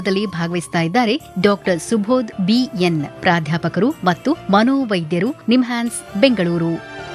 ದಲ್ಲಿ ಭಾಗವಹಿಸ್ತಾ ಇದ್ದಾರೆ ಡಾಕ್ಟರ್ ಸುಬೋಧ್ ಬಿಎನ್ ಪ್ರಾಧ್ಯಾಪಕರು ಮತ್ತು ಮನೋವೈದ್ಯರು ನಿಮ್ಹ್ಯಾನ್ಸ್ ಬೆಂಗಳೂರು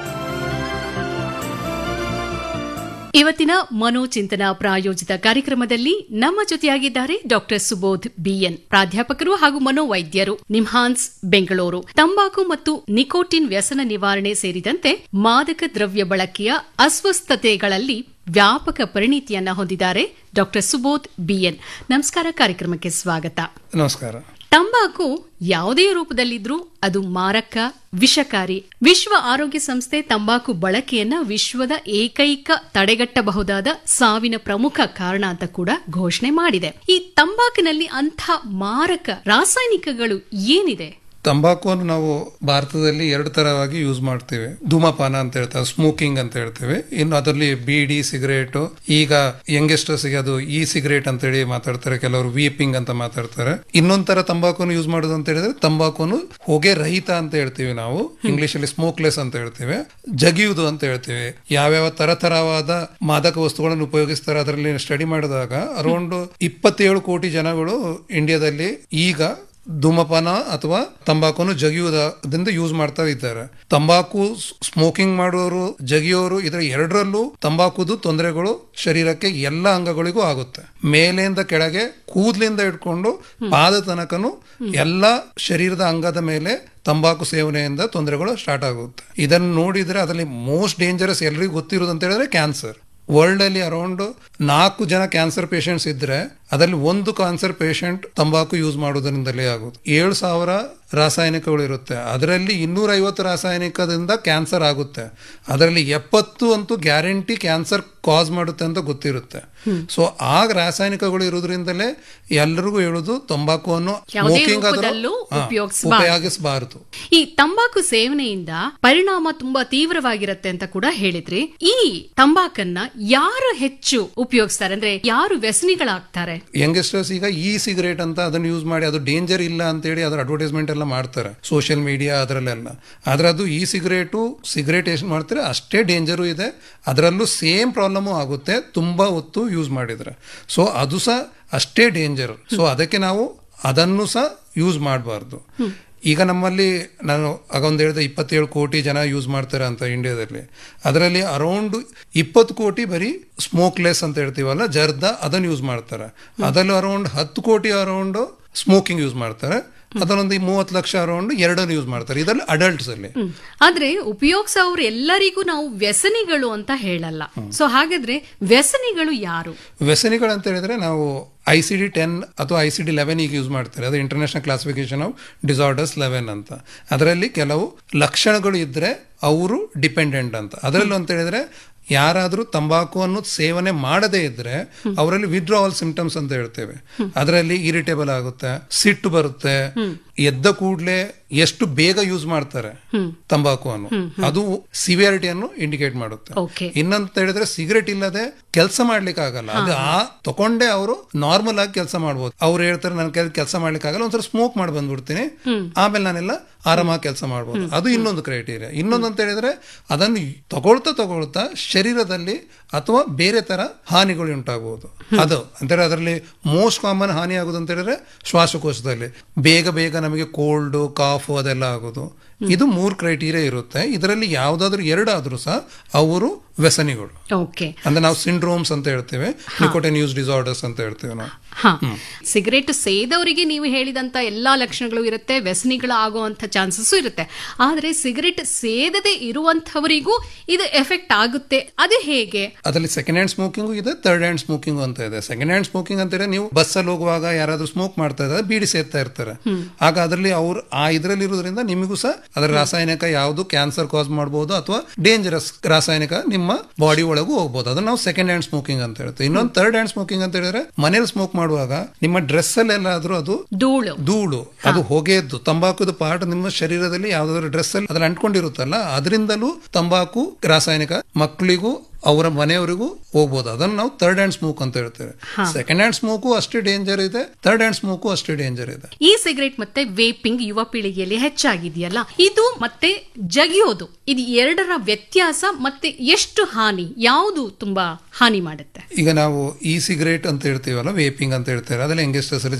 ಇವತ್ತಿನ ಮನೋಚಿಂತನ ಪ್ರಾಯೋಜಿತ ಕಾರ್ಯಕ್ರಮದಲ್ಲಿ ನಮ್ಮ ಜೊತೆಯಾಗಿದ್ದಾರೆ ಡಾಕ್ಟರ್ ಸುಬೋಧ್ ಬಿಎನ್ ಪ್ರಾಧ್ಯಾಪಕರು ಹಾಗೂ ಮನೋವೈದ್ಯರು ನಿಮ್ಹಾನ್ಸ್ ಬೆಂಗಳೂರು ತಂಬಾಕು ಮತ್ತು ನಿಕೋಟಿನ್ ವ್ಯಸನ ನಿವಾರಣೆ ಸೇರಿದಂತೆ ಮಾದಕ ದ್ರವ್ಯ ಬಳಕೆಯ ಅಸ್ವಸ್ಥತೆಗಳಲ್ಲಿ ವ್ಯಾಪಕ ಪರಿಣಿತಿಯನ್ನ ಹೊಂದಿದ್ದಾರೆ ಡಾಕ್ಟರ್ ಸುಬೋಧ್ ಬಿಎನ್ ನಮಸ್ಕಾರ ಕಾರ್ಯಕ್ರಮಕ್ಕೆ ಸ್ವಾಗತ ನಮಸ್ಕಾರ ತಂಬಾಕು ಯಾವುದೇ ರೂಪದಲ್ಲಿದ್ರೂ ಅದು ಮಾರಕ ವಿಷಕಾರಿ ವಿಶ್ವ ಆರೋಗ್ಯ ಸಂಸ್ಥೆ ತಂಬಾಕು ಬಳಕೆಯನ್ನ ವಿಶ್ವದ ಏಕೈಕ ತಡೆಗಟ್ಟಬಹುದಾದ ಸಾವಿನ ಪ್ರಮುಖ ಕಾರಣ ಅಂತ ಕೂಡ ಘೋಷಣೆ ಮಾಡಿದೆ ಈ ತಂಬಾಕಿನಲ್ಲಿ ಅಂಥ ಮಾರಕ ರಾಸಾಯನಿಕಗಳು ಏನಿದೆ ತಂಬಾಕುವನ್ನು ನಾವು ಭಾರತದಲ್ಲಿ ಎರಡು ತರವಾಗಿ ಯೂಸ್ ಮಾಡ್ತೇವೆ ಧೂಮಪಾನ ಅಂತ ಹೇಳ್ತಾರೆ ಸ್ಮೋಕಿಂಗ್ ಅಂತ ಹೇಳ್ತೇವೆ ಇನ್ನು ಅದರಲ್ಲಿ ಬೀಡಿ ಸಿಗರೇಟ್ ಈಗ ಯಂಗೆಸ್ಟರ್ಸ್ ಗೆ ಅದು ಇ ಸಿಗರೇಟ್ ಅಂತ ಹೇಳಿ ಮಾತಾಡ್ತಾರೆ ಕೆಲವರು ವೀಪಿಂಗ್ ಅಂತ ಮಾತಾಡ್ತಾರೆ ಇನ್ನೊಂದ್ ತರ ತಂಬಾಕುವನ್ನು ಯೂಸ್ ಮಾಡೋದು ಅಂತ ಹೇಳಿದ್ರೆ ತಂಬಾಕುವನ್ನು ಹೊಗೆ ರಹಿತ ಅಂತ ಹೇಳ್ತೀವಿ ನಾವು ಇಂಗ್ಲಿಷ್ ಅಲ್ಲಿ ಸ್ಮೋಕ್ಲೆಸ್ ಅಂತ ಹೇಳ್ತೇವೆ ಜಗಿಯುವುದು ಅಂತ ಹೇಳ್ತೇವೆ ಯಾವ್ಯಾವ ತರತರವಾದ ಮಾದಕ ವಸ್ತುಗಳನ್ನು ಉಪಯೋಗಿಸ್ತಾರೆ ಅದರಲ್ಲಿ ಸ್ಟಡಿ ಮಾಡಿದಾಗ ಅರೌಂಡ್ ಇಪ್ಪತ್ತೇಳು ಕೋಟಿ ಜನಗಳು ಇಂಡಿಯಾದಲ್ಲಿ ಈಗ ಧೂಮಪಾನ ಅಥವಾ ತಂಬಾಕುವನ್ನು ಜಗಿಯುವುದರಿಂದ ಯೂಸ್ ಮಾಡ್ತಾ ಇದ್ದಾರೆ ತಂಬಾಕು ಸ್ಮೋಕಿಂಗ್ ಮಾಡುವವರು ಜಗಿಯೋರು ಇದರ ಎರಡರಲ್ಲೂ ತಂಬಾಕುದು ತೊಂದರೆಗಳು ಶರೀರಕ್ಕೆ ಎಲ್ಲ ಅಂಗಗಳಿಗೂ ಆಗುತ್ತೆ ಮೇಲಿಂದ ಕೆಳಗೆ ಕೂದಲಿಂದ ಇಟ್ಕೊಂಡು ಪಾದ ತನಕನು ಎಲ್ಲ ಶರೀರದ ಅಂಗದ ಮೇಲೆ ತಂಬಾಕು ಸೇವನೆಯಿಂದ ತೊಂದರೆಗಳು ಸ್ಟಾರ್ಟ್ ಆಗುತ್ತೆ ಇದನ್ನು ನೋಡಿದ್ರೆ ಅದರಲ್ಲಿ ಮೋಸ್ಟ್ ಡೇಂಜರಸ್ ಎಲ್ರಿಗೂ ಗೊತ್ತಿರೋದು ಅಂತ ಹೇಳಿದ್ರೆ ಕ್ಯಾನ್ಸರ್ ವರ್ಲ್ಡ್ ಅಲ್ಲಿ ಅರೌಂಡ್ ನಾಲ್ಕು ಜನ ಕ್ಯಾನ್ಸರ್ ಪೇಷಂಟ್ಸ್ ಇದ್ರೆ ಅದರಲ್ಲಿ ಒಂದು ಕ್ಯಾನ್ಸರ್ ಪೇಷಂಟ್ ತಂಬಾಕು ಯೂಸ್ ಮಾಡೋದ್ರಿಂದಲೇ ಆಗುತ್ತೆ ಏಳು ಸಾವಿರ ರಾಸಾಯನಿಕಗಳು ಇರುತ್ತೆ ಅದರಲ್ಲಿ ಇನ್ನೂರ ಐವತ್ತು ರಾಸಾಯನಿಕದಿಂದ ಕ್ಯಾನ್ಸರ್ ಆಗುತ್ತೆ ಅದರಲ್ಲಿ ಎಪ್ಪತ್ತು ಅಂತೂ ಗ್ಯಾರಂಟಿ ಕ್ಯಾನ್ಸರ್ ಕಾಸ್ ಮಾಡುತ್ತೆ ಅಂತ ಗೊತ್ತಿರುತ್ತೆ ಸೊ ಆ ರಾಸಾಯನಿಕಗಳು ಇರೋದ್ರಿಂದಲೇ ಎಲ್ರಿಗೂ ಹೇಳುದು ತಂಬಾಕುವನ್ನು ಯಾವುದೇ ಸ್ಮೋಕಿಂಗ್ ರೂಪದಲ್ಲೂ ಉಪಯೋಗಿಸಬಾರದು. ಉಪಯೋಗಿಸಬಾರದು ಈ ತಂಬಾಕು ಸೇವನೆಯಿಂದ ಪರಿಣಾಮ ತುಂಬಾ ತೀವ್ರವಾಗಿರುತ್ತೆ ಅಂತ ಕೂಡ ಹೇಳಿದ್ರಿ ಈ ತಂಬಾಕನ್ನ ಯಾರು ಹೆಚ್ಚು ಉಪಯೋಗಿಸ್ತಾರೆ ಅಂದ್ರೆ ಯಾರು ವ್ಯಸನಿಗಳಾಗ್ತಾರೆ ಯಂಗೆಸ್ಟರ್ಸ್ ಈಗ ಇ ಸಿಗರೇಟ್ ಅಂತ ಅದನ್ನು ಯೂಸ್ ಮಾಡಿ ಅದು ಡೇಂಜರ್ ಇಲ್ಲ ಅಂತೇಳಿ ಅದರ ಅಡ್ವರ್ಟೈಸ್ಮೆಂಟ್ ಎಲ್ಲ ಮಾಡ್ತಾರೆ ಸೋಷಿಯಲ್ ಮೀಡಿಯಾ ಅದರಲ್ಲೆಲ್ಲ ಆದ್ರೆ ಅದು ಇ ಸಿಗರೇಟು ಸಿಗರೇಟ್ ಎಷ್ಟು ಮಾಡ್ತಾರೆ ಅಷ್ಟೇ ಡೇಂಜರು ಇದೆ ಅದರಲ್ಲೂ ಸೇಮ್ ಪ್ರಾಬ್ಲಮು ಆಗುತ್ತೆ ತುಂಬಾ ಹೊತ್ತು ಯೂಸ್ ಮಾಡಿದ್ರೆ ಸೊ ಅದು ಸಹ ಅಷ್ಟೇ ಡೇಂಜರ್ ಸೊ ಅದಕ್ಕೆ ನಾವು ಅದನ್ನು ಸಹ ಯೂಸ್ ಮಾಡಬಾರ್ದು ಈಗ ನಮ್ಮಲ್ಲಿ ನಾನು ಆಗ ಒಂದು ಹೇಳಿದೆ ಇಪ್ಪತ್ತೇಳು ಕೋಟಿ ಜನ ಯೂಸ್ ಮಾಡ್ತಾರೆ ಅಂತ ಇಂಡಿಯಾದಲ್ಲಿ ಅದರಲ್ಲಿ ಅರೌಂಡ್ ಇಪ್ಪತ್ತು ಕೋಟಿ ಬರೀ ಸ್ಮೋಕ್ಲೆಸ್ ಅಂತ ಹೇಳ್ತೀವಲ್ಲ ಜರ್ದ ಅದನ್ನು ಯೂಸ್ ಮಾಡ್ತಾರೆ ಅದರಲ್ಲಿ ಅರೌಂಡ್ ಹತ್ತು ಕೋಟಿ ಅರೌಂಡ್ ಸ್ಮೋಕಿಂಗ್ ಯೂಸ್ ಮಾಡ್ತಾರೆ ಅದನ್ನೊಂದು ಮೂವತ್ತು ಲಕ್ಷ ಅರೌಂಡ್ ಎರಡನ್ನು ಯೂಸ್ ಮಾಡ್ತಾರೆ ಇದರಲ್ಲಿ ಅಡಲ್ಟ್ಸ್ ಅಲ್ಲಿ ಆದ್ರೆ ಉಪಯೋಗಿಸೋರು ಎಲ್ಲರಿಗೂ ನಾವು ವ್ಯಸನಿಗಳು ಅಂತ ಹೇಳಲ್ಲ ಸೊ ಹಾಗಾದ್ರೆ ವ್ಯಸನಿಗಳು ಯಾರು ವ್ಯಸನಿಗಳು ಅಂತ ಹೇಳಿದ್ರೆ ನಾವು ಐ ಸಿ ಡಿ ಟೆನ್ ಅಥವಾ ಐ ಸಿ ಡಿ ಲೆವೆನ್ ಈಗ ಯೂಸ್ ಮಾಡ್ತಾರೆ ಅದು international classification of disorders eleven ಅಂತ ಅದರಲ್ಲಿ ಕೆಲವು ಲಕ್ಷಣಗಳು ಇದ್ರೆ ಅವರು ಡಿಪೆಂಡೆಂಟ್ ಅಂತ ಅದರಲ್ಲಿ ಅಂತ ಹೇಳಿದ್ರೆ ಯಾರಾದರೂ ತಂಬಾಕುವನ್ನು ಸೇವನೆ ಮಾಡದೇ ಇದ್ರೆ ಅವರಲ್ಲಿ ವಿಡ್ರಾವಲ್ ಸಿಂಪ್ಟಮ್ಸ್ ಅಂತ ಹೇಳ್ತೇವೆ ಅದರಲ್ಲಿ ಇರಿಟೇಬಲ್ ಆಗುತ್ತೆ ಸಿಟ್ಟು ಬರುತ್ತೆ ಎದ್ದ ಕೂಡಲೇ ಎಷ್ಟು ಬೇಗ ಯೂಸ್ ಮಾಡ್ತಾರೆ ತಂಬಾಕುವನ್ನು ಅದು ಸಿವಿಯಾರಿಟಿಯನ್ನು ಇಂಡಿಕೇಟ್ ಮಾಡುತ್ತೆ ಓಕೆ ಇನ್ನೊಂದು ಹೇಳಿದ್ರೆ ಸಿಗರೆಟ್ ಇಲ್ಲದೆ ಕೆಲಸ ಮಾಡ್ಲಿಕ್ಕೆ ಆಗಲ್ಲ ಅದು ಆ ತಕೊಂಡೇ ಅವರು ನಾರ್ಮಲ್ ಆಗಿ ಕೆಲಸ ಮಾಡ್ಬೋದು ಅವ್ರು ಹೇಳ್ತಾರೆ ನನ್ನ ಕೈ ಕೆಲಸ ಮಾಡ್ಲಿಕ್ಕೆ ಆಗಲ್ಲ ಒಂದ್ಸಲ ಸ್ಮೋಕ್ ಮಾಡಿ ಬಂದ್ಬಿಡ್ತೀನಿ ಆಮೇಲೆ ನಾನೆಲ್ಲ ಆರಾಮಾಗಿ ಕೆಲಸ ಮಾಡ್ಬೋದು ಅದು ಇನ್ನೊಂದು ಕ್ರೈಟೀರಿಯಾ ಇನ್ನೊಂದು ಅಂತ ಹೇಳಿದ್ರೆ ಅದನ್ನು ತಗೊಳ್ತಾ ತಗೊಳ್ತಾ ಶರೀರದಲ್ಲಿ ಅಥವಾ ಬೇರೆ ತರ ಹಾನಿಗಳು ಉಂಟಾಗಬಹುದು ಅದು ಅಂದ್ರೆ ಅದರಲ್ಲಿ ಮೋಸ್ಟ್ ಕಾಮನ್ ಹಾನಿ ಆಗೋದು ಅಂತ ಹೇಳಿದ್ರೆ ಶ್ವಾಸಕೋಶದಲ್ಲಿ ಬೇಗ ಬೇಗ ನಮಗೆ ಕೋಲ್ಡ್ ಕಾಫ್ ಅದೆಲ್ಲ ಆಗೋದು ಇದು ಮೂರು ಕ್ರೈಟೀರಿಯಾ ಇರುತ್ತೆ ಇದರಲ್ಲಿ ಯಾವ್ದಾದ್ರು ಎರಡಾದ್ರೂ ಸಹ ಅವರು ವ್ಯಸನಿಗಳು ಓಕೆ ಅಂದ್ರೆ ನಾವು ಸಿಂಡ್ರೋಮ್ಸ್ ಅಂತ ಹೇಳ್ತೇವೆ ನಿಕೋಟಿನ್ ಯೂಸ್ ಡಿಸಾರ್ಡರ್ಸ್ ಅಂತ ಹೇಳ್ತೇವೆ ನಾವು ಹಾ ಸಿಗರೇಟ್ ಸೇದವರಿಗೆ ನೀವು ಹೇಳಿದಂತ ಎಲ್ಲಾ ಲಕ್ಷಣಗಳು ಇರುತ್ತೆ ವ್ಯಸನಿಗಳು ಆಗುವಂತ ಚಾನ್ಸಸ್ ಇರುತ್ತೆ ಆದ್ರೆ ಸಿಗರೇಟ್ ಸೇದದೆ ಇರುವಂತವರಿಗೂ ಇದು ಎಫೆಕ್ಟ್ ಆಗುತ್ತೆ ಅದು ಹೇಗೆ ಅದರಲ್ಲಿ ಸೆಕೆಂಡ್ ಹ್ಯಾಂಡ್ ಸ್ಮೋಕಿಂಗ್ ಇದೆ ಥರ್ಡ್ ಹ್ಯಾಂಡ್ ಸ್ಮೋಕಿಂಗ್ ಅಂತ ಇದೆ ಸೆಕೆಂಡ್ ಹ್ಯಾಂಡ್ ಸ್ಮೋಕಿಂಗ್ ಅಂತ ಹೇಳಿದ್ರೆ ನೀವು ಬಸ್ಸಲ್ಲಿ ಹೋಗುವಾಗ ಯಾರಾದ್ರೂ ಸ್ಮೋಕ್ ಮಾಡ್ತಾ ಇದ್ದಾರೆ ಬೀಡಿ ಸೇರ್ತಾ ಇರ್ತಾರೆ ಆಗ ಅದರಲ್ಲಿ ಅವ್ರು ಆ ಇದರಲ್ಲಿ ಇರೋದ್ರಿಂದ ನಿಮಗೂ ಸಹ ಅದರ ರಾಸಾಯನಿಕ ಯಾವುದು ಕ್ಯಾನ್ಸರ್ ಕಾಸ್ ಮಾಡಬಹುದು ಅಥವಾ ಡೇಂಜರಸ್ ರಾಸಾಯನಿಕ ನಿಮ್ಮ ಬಾಡಿ ಒಳಗೂ ಹೋಗ್ಬೋದು ಅದನ್ನ ನಾವು ಸೆಕೆಂಡ್ ಹ್ಯಾಂಡ್ ಸ್ಮೋಕಿಂಗ್ ಅಂತ ಹೇಳ್ತೇವೆ ಇನ್ನೊಂದು ಥರ್ಡ್ ಹ್ಯಾಂಡ್ ಸ್ಮೋಕಿಂಗ್ ಅಂತ ಹೇಳಿದ್ರೆ ಮನೇಲಿ ಸ್ಮೋಕ್ ಮಾಡುವಾಗ ನಿಮ್ಮ ಡ್ರೆಸ್ ಅಲ್ಲಿ ಎಲ್ಲಾದ್ರೂ ಅದು ಧೂಳು ಧೂಳು ಅದು ಹೊಗೆದ್ದು ತಂಬಾಕುದ ಪಾರ್ಟ್ ನಿಮ್ಮ ಶರೀರದಲ್ಲಿ ಯಾವ್ದಾದ್ರು ಡ್ರೆಸ್ ಅಲ್ಲಿ ಅದ್ರಲ್ಲಿ ಅಂಟ್ಕೊಂಡಿರುತ್ತಲ್ಲ ಅದರಿಂದಲೂ ತಂಬಾಕು ರಾಸಾಯನಿಕ ಮಕ್ಕಳಿಗೂ ಅವರ ಮನೆಯವರಿಗೂ ಹೋಗ್ಬೋದು ಅದನ್ನು ನಾವು ಥರ್ಡ್ ಹ್ಯಾಂಡ್ ಸ್ಮೋಕ್ ಅಂತ ಹೇಳ್ತೇವೆ ಸೆಕೆಂಡ್ ಹ್ಯಾಂಡ್ ಸ್ಮೋಕು ಅಷ್ಟೇ ಡೇಂಜರ್ ಇದೆ ಥರ್ಡ್ ಹ್ಯಾಂಡ್ ಸ್ಮೋಕು ಅಷ್ಟೇ ಡೇಂಜರ್ ಇದೆ ಈ ಸಿಗರೇಟ್ ಮತ್ತೆ ವೇಪಿಂಗ್ ಯುವ ಪೀಳಿಗೆಯಲ್ಲಿ ಹೆಚ್ಚಾಗಿದೆಯಲ್ಲ ಇದು ಮತ್ತೆ ಜಗಿಯೋದು ಇದು ಎರಡರ ವ್ಯತ್ಯಾಸ ಮತ್ತೆ ಎಷ್ಟು ಹಾನಿ ಯಾವುದು ತುಂಬಾ ಹಾನಿ ಮಾಡುತ್ತೆ ಈಗ ನಾವು ಈ ಸಿಗರೇಟ್ ಅಂತ ಹೇಳ್ತೀವಲ್ಲ ವೇಪಿಂಗ್ ಅಂತ ಹೇಳ್ತೇವೆ ಅದರಲ್ಲಿ ಯಂಗೆಸ್ಟರ್ಸ್